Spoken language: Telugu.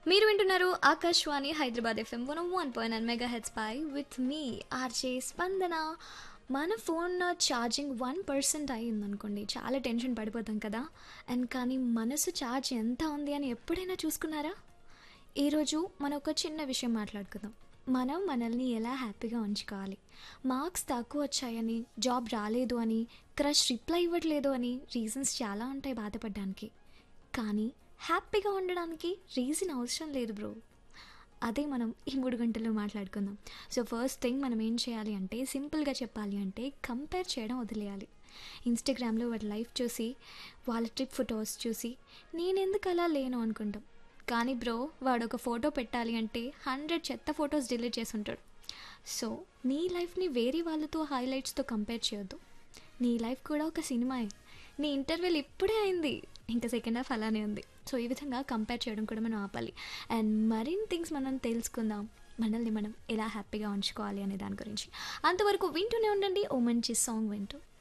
మీరు వింటున్నారు Akashvani Hyderabad FM one one point nine mega heads పై విత్ మీ ఆర్జే స్పందన మన ఫోన్ ఛార్జింగ్ వన్ పర్సెంట్ అయ్యిందనుకోండి చాలా టెన్షన్ పడిపోతాం కదా అండ్ కానీ మనసు ఛార్జ్ ఎంత ఉంది అని ఎప్పుడైనా చూసుకున్నారా ఈరోజు మనం ఒక చిన్న విషయం మాట్లాడుకుందాం మనం మనల్ని ఎలా హ్యాపీగా ఉంచుకోవాలి మార్క్స్ తక్కువ వచ్చాయని జాబ్ రాలేదు అని క్రష్ రిప్లై ఇవ్వట్లేదు అని రీజన్స్ చాలా ఉంటాయి బాధపడడానికి కానీ హ్యాపీగా ఉండడానికి రీజన్ అవసరం లేదు బ్రో అదే మనం ఈ మూడు గంటల్లో మాట్లాడుకుందాం సో ఫస్ట్ థింగ్ మనం ఏం చేయాలి అంటే సింపుల్గా చెప్పాలి అంటే కంపేర్ చేయడం వదిలేయాలి ఇన్స్టాగ్రామ్లో వాడి లైఫ్ చూసి వాళ్ళ ట్రిప్ ఫొటోస్ చూసి నేను ఎందుకు అలా లేను అనుకుంటాం కానీ బ్రో వాడు ఒక ఫోటో పెట్టాలి అంటే హండ్రెడ్ చెత్త ఫొటోస్ డిలీట్ చేసి ఉంటాడు సో నీ లైఫ్ని వేరే వాళ్ళతో హైలైట్స్తో కంపేర్ చేయొద్దు నీ లైఫ్ కూడా ఒక సినిమాయే నీ ఇంటర్వెల్ ఇప్పుడే అయింది ఇంకా సెకండ్ హాఫ్ అలానే ఉంది సో ఈ విధంగా కంపేర్ చేయడం కూడా మనం ఆపాలి అండ్ మరిన్ని థింగ్స్ మనం తెలుసుకుందాం మనల్ని మనం ఎలా హ్యాపీగా ఉంచుకోవాలి అనే దాని గురించి అంతవరకు వింటూనే ఉండండి ఓ మంచి సాంగ్ వింటూ